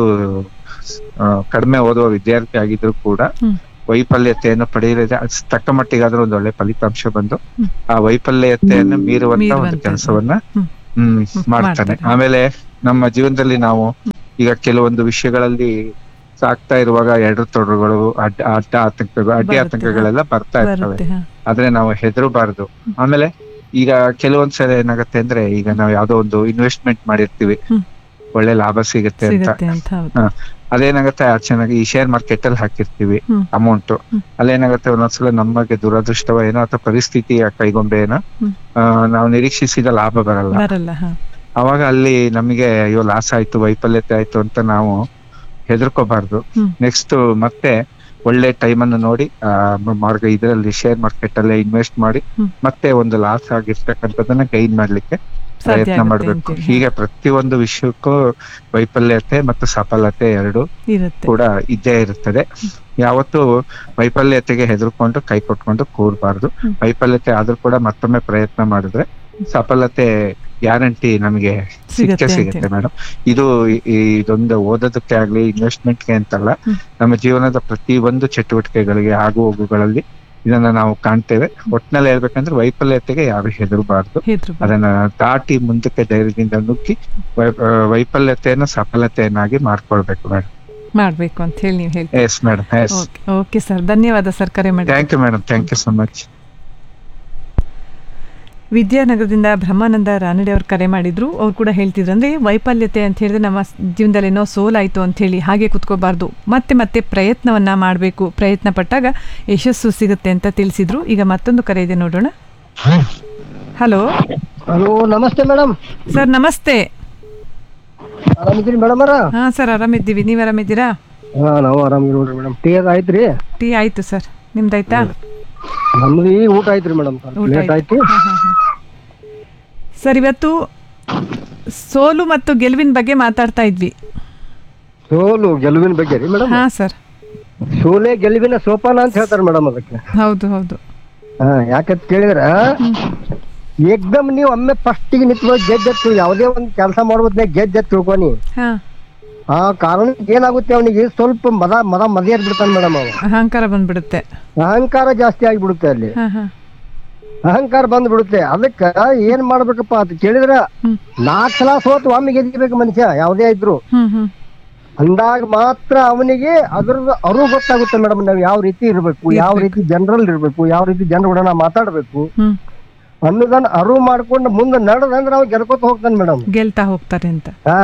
ಆ, ಕಡಿಮೆ ಓದುವ ವಿದ್ಯಾರ್ಥಿ ಆಗಿದ್ರು ಕೂಡ ಹ್ಮ್. ವೈಫಲ್ಯತೆಯನ್ನು ಪಡೆಯಲಿದೆ ಅದ್ ತಕ್ಕ ಮಟ್ಟಿಗಾದ್ರೂ ಒಂದು ಒಳ್ಳೆ ಫಲಿತಾಂಶ ಬಂದು ಆ ವೈಫಲ್ಯತೆಯನ್ನು ಮೀರುವಂತ ಒಂದು ಮೀರುವಂತದ್ದು. ಕೆಲಸವನ್ನ ಹ್ಮ್. ಹ್ಮ್ ಮಾಡ್ತಾನೆ ಮಾಡ್ತಾನೆ. ಆಮೇಲೆ ನಮ್ಮ ಜೀವನದಲ್ಲಿ ನಾವು ಈಗ ಕೆಲವೊಂದು ವಿಷಯಗಳಲ್ಲಿ ಸಾಕ್ತಾ ಇರುವಾಗ ಎಡರು ತೊಡರುಗಳು ಅಡ್ಡ ಅಡ್ಡ ಆತಂಕಗಳು ಅಡ್ಡಿ ಬರುತ್ತೆ, ಆತಂಕಗಳೆಲ್ಲ ಬರ್ತಾ ಇರ್ತವೆ ಬರುತ್ತೆ ಹಾ. ಆದ್ರೆ ನಾವು ಹೆದರಬಾರ್ದು ಆಮೇಲೆ ಈಗ ಕೆಲವೊಂದ್ಸಲ ಏನಾಗತ್ತೆ ಅಂದ್ರೆ ಈಗ ನಾವು ಯಾವ್ದೋ ಒಂದು ಇನ್ವೆಸ್ಟ್ಮೆಂಟ್ ಮಾಡಿರ್ತೀವಿ ಹ್ಮ್. ಒಳ್ಳೆ ಲಾಭ ಸಿಗುತ್ತೆ ಅಂತ ಸಿಗುತ್ತೆ ಅಂತ ಹೌದು ಹ. ಅದೇನಾಗತ್ತೆ ಆ ಚೆನ್ನಾಗಿ ಈ ಶೇರ್ ಮಾರ್ಕೆಟ್ ಅಲ್ಲಿ ಹಾಕಿರ್ತೀವಿ ಹ್ಮ್. ಅಮೌಂಟ್ ಅಲ್ಲೇನಾಗತ್ತೆ ಒಂದೊಂದ್ಸಲ ನಮಗೆ ದುರದೃಷ್ಟವ ಏನೋ ಅಥವಾ ಪರಿಸ್ಥಿತಿಯ ಕೈಗೊಂಬೆ ಏನೋ ಹ್ಮ್. ಆ, ನಾವು ನಿರೀಕ್ಷಿಸಿದ ಲಾಭ ಬರಲ್ಲ ಬರಲ್ಲ ಹಾ ಅವಾಗ ಅಲ್ಲಿ ನಮಗೆ ಅಯ್ಯೋ ಲಾಸ್ ಆಯ್ತು ವೈಫಲ್ಯತೆ ಆಯ್ತು ಅಂತ ನಾವು ಹೆದರ್ಕೋಬಾರ್ದು ಹ್ಮ್. ನೆಕ್ಸ್ಟ್ ಮತ್ತೆ ಒಳ್ಳೆ ಟೈಮ್ ಅನ್ನು ನೋಡಿ ಆ, ಮ- ಮಾರ್ಗ ಇದರಲ್ಲಿ ಶೇರ್ ಮಾರ್ಕೆಟ್ ಅಲ್ಲೇ ಇನ್ವೆಸ್ಟ್ ಮಾಡಿ ಮತ್ತೆ ಒಂದು ಲಾಸ್ ಆಗಿರ್ತಕ್ಕಂಥದ್ದನ್ನ ಗೈನ್ ಮಾಡ್ಲಿಕ್ಕೆ ಪ್ರಯತ್ನ ಆಗುತ್ತೆ ಮಾಡ್ಬೇಕು ಅಂತೀರಿ. ಹೀಗೆ ಪ್ರತಿಯೊಂದು ವಿಷಯಕ್ಕೂ ವೈಫಲ್ಯತೆ ಮತ್ತು ಸಫಲತೆ ಎರಡು ಇರುತ್ತೆ ಕೂಡ ಇದ್ದೇ ಇರುತ್ತದೆ ಯಾವತ್ತು ವೈಫಲ್ಯತೆಗೆ ಹೆದರ್ಕೊಂಡು ಕೈ ಕೊಟ್ಕೊಂಡು ಕೂರಬಾರ್ದು ವೈಫಲ್ಯತೆ ಆದ್ರೂ ಕೂಡ ಮತ್ತೊಮ್ಮೆ ಪ್ರಯತ್ನ ಮಾಡಿದ್ರೆ ಸಫಲತೆ ಗ್ಯಾರಂಟಿ ನಮಗೆ ಸಿಗತ್ತೆ ಸಿಕ್ಕೇ ಅಂತೀರಿ. ಸಿಗುತ್ತೆ ಮೇಡಮ್ ಇದು ಈ- ಈ ಇದೊಂದು ಓದೋದಕ್ಕೆ ಆಗ್ಲಿ ಇನ್ವೆಸ್ಟ್ಮೆಂಟ್ಗೆ ಅಂತಲ್ಲ ನಮ್ಮ ಜೀವನದ ಪ್ರತಿ ಒಂದು ಚಟುವಟಿಕೆಗಳಿಗೆ ಆಗು ಹೋಗುಗಳಲ್ಲಿ ಇದನ್ನ ನಾವು ಕಾಣ್ತೇವೆ ಒಟ್ನಲ್ಲಿ ಹೇಳ್ಬೇಕಂದ್ರೆ ವೈಫಲ್ಯತೆಗೆ ಯಾರು ಹೆದರಬಾರ್ದು ಹೆದ್ರು ಅದನ್ನ ದಾಟಿ ಮುಂದಕ್ಕೆ ಧೈರ್ಯದಿಂದ ನುಗ್ಗಿ ವೈ- ಆ, ವೈಫಲ್ಯತೆಯನ್ನ ಸಫಲತೆಯನ್ನಾಗಿ ಮಾಡ್ಕೊಳ್ಬೇಕು ಮೇಡಮ್ ಮಾಡ್ಬೇಕು ಅಂತ ಹೇಳಿ ನೀವು ಹೇಳ್ತೀವಿ yes madam yes okay okay sir ಧನ್ಯವಾದ ಸರ್ ಕರೆ ಮಾಡಿ thank you madam thank you so much ವಿದ್ಯಾನಗರದಿಂದ ಬ್ರಹ್ಮಾನಂದ ರಾನಡೆ ಅವ್ರು ಕರೆ ಮಾಡಿದ್ರು ಅವ್ರು ಕೂಡ ಹೇಳ್ತಿದ್ರು ಅಂದ್ರೆ ವೈಫಲ್ಯತೆ ಅಂತ ಹೇಳಿದ್ರೆ ನಮ್ಮ ಸ್- ಜೀವನದಲ್ಲಿ ಏನೋ ಸೋಲಾಯ್ತು ಅಂತ ಹೇಳಿ ಹಾಗೆ ಕುತ್ಕೋಬಾರ್ದು ಮತ್ತೆ ಮತ್ತೆ ಪ್ರಯತ್ನವನ್ನ ಮಾಡಬೇಕು ಪ್ರಯತ್ನ ಪಟ್ಟಾಗ ಯಶಸ್ಸು ಸಿಗುತ್ತೆ ಅಂತ ತಿಳಿಸಿದ್ರು ಈಗ ಮತ್ತೊಂದು ಕರೆ ಇದೆ ನೋಡೋಣ ಹಲೋ ಹಲೋ ನಮಸ್ತೆ ಮೇಡಮ್ ಸರ್ ನಮಸ್ತೆ ಆರಾಮಿದ್ದೀರಿ ಮೇಡಮ್ ಅರ ಹಾ ಸರ್ ಆರಾಮಿದ್ದೀವಿ ನೀವು ಆರಾಮಿದ್ದೀರಾ ಹಾ ನಾವು ಆರಾಮಿದ್ದೀವಿ ನೋಡ್ರಿ ಮೇಡಮ್ ಟೀ ಅದು ಆಯ್ತ್ರಿ ಟೀ ಆಯ್ತು ಸರ್ ನಿಮ್ದಾಯ್ತಾ ನಮ್ದು ಈಗ ಊಟ ಆಯ್ತ್ರಿ ಮೇಡಮ್ ಊಟ ಲೇಟ್ ಆಯ್ತು ಹಾ, ಹಾ, ಹಾ. ಸರ್ ಇವತ್ತು ಸೋಲು ಮತ್ತು ಗೆಲುವಿನ ಬಗ್ಗೆ ಮಾತಾಡ್ತಾ ಇದ್ವಿ ಸೋಲು ಗೆಲುವಿನ ಬಗ್ಗೆ ರೀ ಮೇಡಮ್ ಹಾ ಸರ್ ಸೋಲೆ ಗೆಲುವಿನ ಸೋಪಾನ ಅಂತ ಹೇಳ್ತಾರೆ ಮೇಡಮ್ ಅದಕ್ಕೆ ಹೌದು ಹೌದು ಹಾ ಯಾಕಂತ ಕೇಳಿದ್ರ ಏಕ್ದಮ್ ನೀವು ಒಮ್ಮೆ ಫಸ್ಟಿಗೆ ನಿಂತ್ಕೊಂಡು ಗೆದ್ದೆತ್ತು ಯಾವುದೇ ಒಂದು ಕೆಲಸ ಮಾಡ್ಬೋದ್ನೆ ಗೆದ್ದೆತ್ತು ತಿಳ್ಕೊನಿ ಹಾ ಆ ಕಾರಣ ಏನಾಗುತ್ತೆ ಅವನಿಗೆ ಸ್ವಲ್ಪ ಮದ ಮದ ಮದಿಯರ್ ಬಿಡ್ತಾನೆ ಮೇಡಮ್ ಅವ ಅಹಂಕಾರ ಬಂದ್ಬಿಡುತ್ತೆ ಅಹಂಕಾರ ಜಾಸ್ತಿ ಆಗಿಬಿಡುತ್ತೆ ಅಲ್ಲಿ ಹಾ ಹಾ ಅಹಂಕಾರ ಬಂದ್ಬಿಡುತ್ತೆ ಅದಕ್ಕ ಏನ್ ಮಾಡ್ಬೇಕಪ್ಪ ಅಂತ ಕೇಳಿದ್ರ ನಾಲ್ಕು ಸಲ ಸೋತು ಒಮ್ಮೆ ಗೆದ್ದಿಬೇಕು ಮನುಷ್ಯ ಯಾವುದೇ ಇದ್ರು ಹ್ಮ್ ಹ್ಮ್ ಅಂದಾಗ ಮಾತ್ರ ಅವನಿಗೆ ಅದ್ರದ್ದು ಅರು ಗೊತ್ತಾಗುತ್ತೆ ಮೇಡಮ್ ನಾವು ಯಾವ ರೀತಿ ಇರ್ಬೇಕು ಯಾವ ರೀತಿ ಜನರಲ್ ಇರ್ಬೇಕು ಯಾವ ರೀತಿ ಜನರ ಕೂಡ ಮಾತಾಡ್ಬೇಕು ಹ್ಮ್ ಅನ್ನೋದನ್ನ ಅರಿವು ಮಾಡ್ಕೊಂಡು ಮುಂದೆ ನಡೆದಂದ್ರೆ ಅವ ಗೆಲ್ಕೊತ ಹೋಗ್ತಾನೆ ಮೇಡಮ್ ಗೆಲ್ತಾ ಹೋಗ್ತಾರೆ ಅಂತ ಹಾ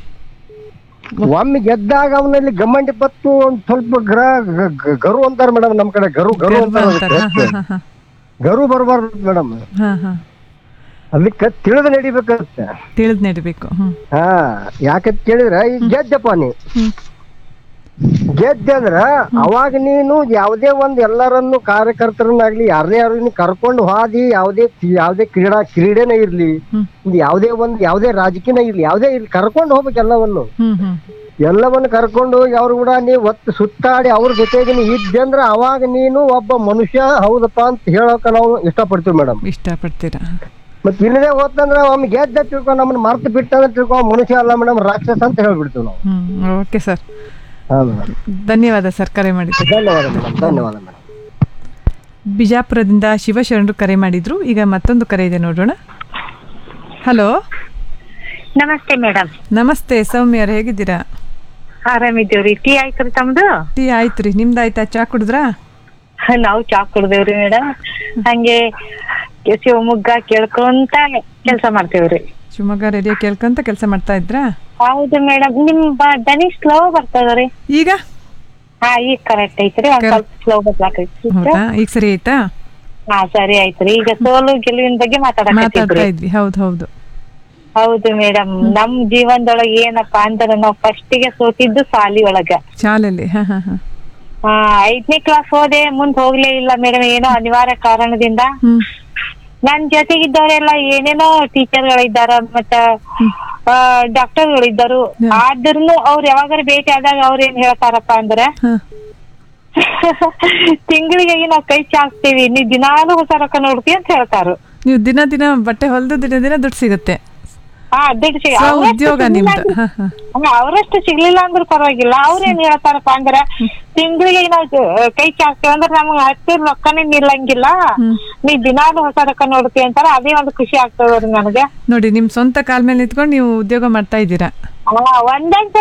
ಒಮ್ಮೆ ಗೆದ್ದಾಗ ಅವನಲ್ಲಿ ಗಮ್ಮಂಡಿ ಬತ್ತು ಒಂದ್ ಸ್ವಲ್ಪ ಗ್ರ ಗ- ಗ- ಗರು ಅಂತಾರ ಮೇಡಮ್ ನಮ್ ಕಡೆ ಗರು ಗರು ಗರ್ವ ಅಂತಾರ ಅಂತಾರೆ. ಹಾ, ಅದಕ್ಕೆ. ಹಾ, ಹಾ, ಗರು ಬರಬಾರ್ದು ಮೇಡಮ್ ಹಾ ಹಾ ಅದಕ್ಕೆ ತಿಳಿದು ನಡಿಬೇಕಾಗುತ್ತೆ ತಿಳಿದ್ ನಡಿಬೇಕು ಹ್ಮ್ ಹಾ ಯಾಕಂತ ಕೇಳಿದ್ರ ಈಗ ಗೆದ್ದಪ್ಪ ನೀ ಗೆದ್ದೆ ಅಂದ್ರ ಅವಾಗ ನೀನು ಯಾವುದೇ ಒಂದ್ ಎಲ್ಲರನ್ನು ಕಾರ್ಯಕರ್ತರನ್ನಾಗ್ಲಿ ಯಾರನ್ನೇ ಯಾರು ನೀನು ಕರ್ಕೊಂಡು ಹೋದಿ ಯಾವುದೇ ಯಾವುದೇ ಕ್ರೀಡಾ ಕ್ರೀಡೆನೇ ಇರ್ಲಿ ಇದು ಯಾವುದೇ ಒಂದ್ ಯಾವುದೇ ರಾಜಕೀಯನೇ ಇರ್ಲಿ ಯಾವುದೇ ಇರ್ಲಿ ಕರ್ಕೊಂಡು ಹೋಗ್ಬೇಕು ಎಲ್ಲವನ್ನು ಹ್ಮ್ ಹ್ಮ್ ಎಲ್ಲವನ್ನು ಕರ್ಕೊಂಡು ಹೋಗಿ ಅವ್ರ ಕೂಡ ನೀವು ಒತ್ತು ಸುತ್ತಾಡಿ ಅವ್ರ ಜೊತೆಗೆ ನೀ ಇದ್ದೆ ಅಂದ್ರ ಅವಾಗ ನೀನು ಒಬ್ಬ ಮನುಷ್ಯ ಹೌದಪ್ಪ ಅಂತ ಹೇಳೋಕ ನಾವು ಇಷ್ಟಪಡ್ತೀವಿ ಮೇಡಮ್ ಇಷ್ಟಪಡ್ತೀರಾ ಮತ್ ಇಲ್ಲದೆ ಹೋತಂದ್ರ ಒಮ್ಮೆ ಗೆದ್ದ ತಿಳ್ಕೊಂಡು ನಮ್ಮನ್ನ ಮರ್ತು ಬಿಟ್ಟ ಅಂತ ತಿಳ್ಕೊ ಮನುಷ್ಯ ಅಲ್ಲ ಮೇಡಮ್ ರಾಕ್ಷಸ ಅಂತ ಹೇಳ್ಬಿಡ್ತೀವಿ ನಾವು ಹ್ಮ್ ಓಕೆ ಸರ್ ಹಾ ಮೇಡಮ್ ಧನ್ಯವಾದ ಸರ್ ಕರೆ ಮಾಡಿದ್ದು ಧನ್ಯವಾದ ಮೇಡಮ್ ಧನ್ಯವಾದ ಮೇಡಮ್ ಬಿಜಾಪುರದಿಂದ ಶಿವಶರಣರು ಕರೆ ಮಾಡಿದ್ರು ಈಗ ಮತ್ತೊಂದು ಕರೆ ಇದೆ ನೋಡೋಣ ಹಲೋ ನಮಸ್ತೆ ಮೇಡಮ್ ನಮಸ್ತೆ ಸೌಮ್ಯರ್ ಹೇಗಿದ್ದೀರಾ ಆರಾಮಿದ್ದೀವ್ರಿ ಟೀ ಆಯ್ತ್ರಿ ತಮ್ದು ಟೀ ಆಯ್ತು ರೀ ನಿಮ್ದಾಯ್ತಾ ಚಾ ಕುಡಿದ್ರಾ ನಾವು ಚಾ ಕುಡ್ದೇವ್ರಿ ಮೇಡಮ್ ಹಂಗೆ ಶಿವಮೊಗ್ಗ ಕೇಳ್ಕೊಂತ ಕೆಲ್ಸ ಮಾಡ್ತೇವ್ರಿ ಶಿವಮೊಗ್ಗ ರೇಡಿಯೋ ಕೇಳ್ಕೊಂತ ಕೆಲಸ ಮಾಡ್ತಾ ಇದ್ರಾ ಹೌದು ಮೇಡಮ್ ನಿಮ್ ಬ- ದನಿ ಸ್ಲೋ ಬರ್ತದ್ರಿ ಈಗ ಹಾ ಈಗ ಕರೆಕ್ಟ್ ಐತ್ರಿ ಒಂದ್ ಸ್ವಲ್ಪ ಸ್ಲೋ ಬರ್ಲಾಕೈತಿ ಹೌದಾ ಈಗ ಸರಿ ಆಯ್ತಾ ಹಾ ಸರಿ ಆಯ್ತ್ರಿ ಈಗ ಸೋಲು ಗೆಲುವಿನ ಬಗ್ಗೆ ಮಾತಾಡ್ತಾ ಮಾತಾಡಕತ್ತಿದ್ರಿ ಇದ್ವಿ ಹೌದು ಹೌದು ಹೌದು ಮೇಡಮ್ ನಮ್ ಜೀವನದೊಳಗ ಏನಪ್ಪಾ ಅಂದ್ರ ನಾವ್ ಫಸ್ಟ್ ಗೆ ಸೋತಿದ್ದು ಸಾಲಿ ಒಳಗ ಶಾಲೆಯಲ್ಲಿ ಹಾ ಹಾ ಹಾ ಆ ಐದನೇ ಕ್ಲಾಸ್ ಹೋದೆ ಮುಂದ್ ಹೋಗ್ಲೇ ಇಲ್ಲ ಮೇಡಮ್ ಏನೋ ಅನಿವಾರ್ಯ ಕಾರಣದಿಂದ ನನ್ ಜೊತೆಗಿದ್ದವರೆಲ್ಲ ಏನೇನೋ ಟೀಚರ್ಗಳಿದ್ದಾರ ಮತ್ತ ಡಾಕ್ಟರ್ಗಳಿದ್ದರು ಆದ್ರೂ ಅವ್ರು ಯಾವಾಗಾರ ಭೇಟಿ ಆದಾಗ ಅವ್ರ ಏನ್ ಹೇಳ್ತಾರಪ್ಪ ಅಂದ್ರ ತಿಂಗಳಿಗೆ ನಾವ್ ಕೈ ಚಾಕ್ತೀವಿ ನೀ ದಿನಾಲು ಹೊಸ ರೊಕ್ಕ ನೋಡ್ತಿ ಅಂತ ಹೇಳ್ತಾರು ನೀವು ದಿನ ದಿನ ಬಟ್ಟೆ ಹೊಲ್ದು ದಿನ ದಿನ ದುಡ್ಡು ಸಿಗುತ್ತೆ ಹಾ ದುಡ್ಡು ಸಿಗ ಸ್ವ ಅವ್ರಷ್ಟು ಉದ್ಯೋಗ ಸಿಗ್ಲಿಲ್ಲ ನಿಮ್ದು ಅಂದ್ರೂ- ಹಾ ಹಾ ಹಂಗ ಅವ್ರಷ್ಟು ಸಿಗ್ಲಿಲ್ಲ ಅಂದ್ರೂ ಪರವಾಗಿಲ್ಲ ಅವ್ರ ಏನ್ ಹೇಳ್ತಾರಪ್ಪ ಅಂದ್ರ ತಿಂಗಳಿಗೆ ನಾವ್ ಜ- ಕೈ ಚಾಕ್ತೇವೆ ಅಂದ್ರೆ ನಮ್ಗೆ ಹತ್ತಿರ ರೊಕ್ಕನೇ ನಿಲ್ಲಂಗಿಲ್ಲ ನೀ ದಿನಾಲು ಹೊಸ ರೊಕ್ಕ ನೋಡ್ತಿ ಅಂತಾರ ಅದೇ ಒಂದು ಖುಷಿ ಆಗ್ತದ್ರಿ ನನಗೆ ನೋಡಿ ನಿಮ್ ಸ್ವಂತ ಕಾಲ್ ಮೇಲೆ ನಿಂತ್ಕೊಂಡು ನೀವು ಉದ್ಯೋಗ ಮಾಡ್ತಾ ಇದ್ದೀರಾ ಆ, ಒಂದೊಂದ್